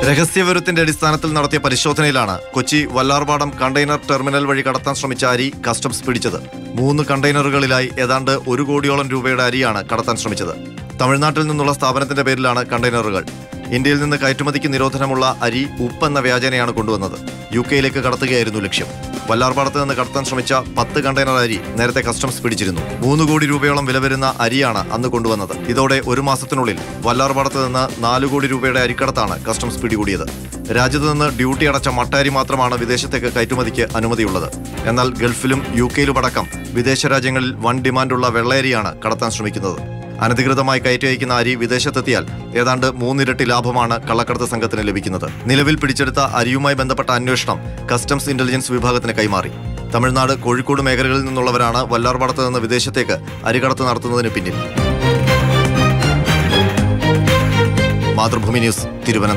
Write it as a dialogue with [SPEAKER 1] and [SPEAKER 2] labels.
[SPEAKER 1] രഹസ്യവിവരത്തിന്റെ അടിസ്ഥാനത്തിൽ നടത്തിയ പരിശോധനയിലാണ് കൊച്ചി വല്ലാർപാടം കണ്ടെയ്നർ ടെർമിനൽ വഴി കടത്താൻ ശ്രമിച്ച അരി കസ്റ്റംസ് പിടിച്ചത് മൂന്ന് കണ്ടെയ്നറുകളിലായി ഏതാണ്ട് ഒരു കോടിയോളം രൂപയുടെ അരിയാണ് കടത്താൻ ശ്രമിച്ചത് തമിഴ്നാട്ടിൽ നിന്നുള്ള സ്ഥാപനത്തിന്റെ പേരിലാണ് കണ്ടെയ്നറുകൾ ഇന്ത്യയിൽ നിന്ന് കയറ്റുമതിക്ക് നിരോധനമുള്ള അരി ഉപ്പ് എന്ന വ്യാജനയാണ് കൊണ്ടുവന്നത് യു കെയിലേക്ക് കടത്തുകയായിരുന്നു ലക്ഷ്യം വല്ലാർപാടത്ത് നിന്ന് കടത്താൻ ശ്രമിച്ച പത്ത് കണ്ടെയ്നർ അരി നേരത്തെ കസ്റ്റംസ് പിടിച്ചിരുന്നു മൂന്ന് കോടി രൂപയോളം വില വരുന്ന അരിയാണ് അന്ന് കൊണ്ടുവന്നത് ഇതോടെ ഒരു മാസത്തിനുള്ളിൽ വല്ലാർപാടത്ത് നിന്ന് നാല് കോടി രൂപയുടെ അരിക്കടത്താണ് കസ്റ്റംസ് പിടികൂടിയത് രാജ്യത്ത് നിന്ന് ഡ്യൂട്ടി അടച്ച മട്ട അരി മാത്രമാണ് വിദേശത്തേക്ക് കയറ്റുമതിക്ക് അനുമതിയുള്ളത് എന്നാൽ ഗൾഫിലും യു കെയിലുമടക്കം വിദേശ രാജ്യങ്ങളിൽ വൻ ഡിമാൻഡുള്ള വെള്ളയരിയാണ് കടത്താൻ ശ്രമിക്കുന്നത് അനധികൃതമായി കയറ്റി അയക്കുന്ന അരി വിദേശത്തെത്തിയാൽ ഏതാണ്ട് മൂന്നിരട്ടി ലാഭമാണ് കള്ളക്കടത്ത് സംഘത്തിന് ലഭിക്കുന്നത് നിലവിൽ പിടിച്ചെടുത്ത അരിയുമായി ബന്ധപ്പെട്ട അന്വേഷണം കസ്റ്റംസ് ഇന്റലിജൻസ് വിഭാഗത്തിന് കൈമാറി തമിഴ്നാട് കോഴിക്കോട് മേഖലകളിൽ നിന്നുള്ളവരാണ് വല്ലാർപാടത്ത് നിന്ന് വിദേശത്തേക്ക് അരികടത്ത് നടത്തുന്നതിന് പിന്നിൽ മാതൃഭൂമി ന്യൂസ് തിരുവനന്തപുരം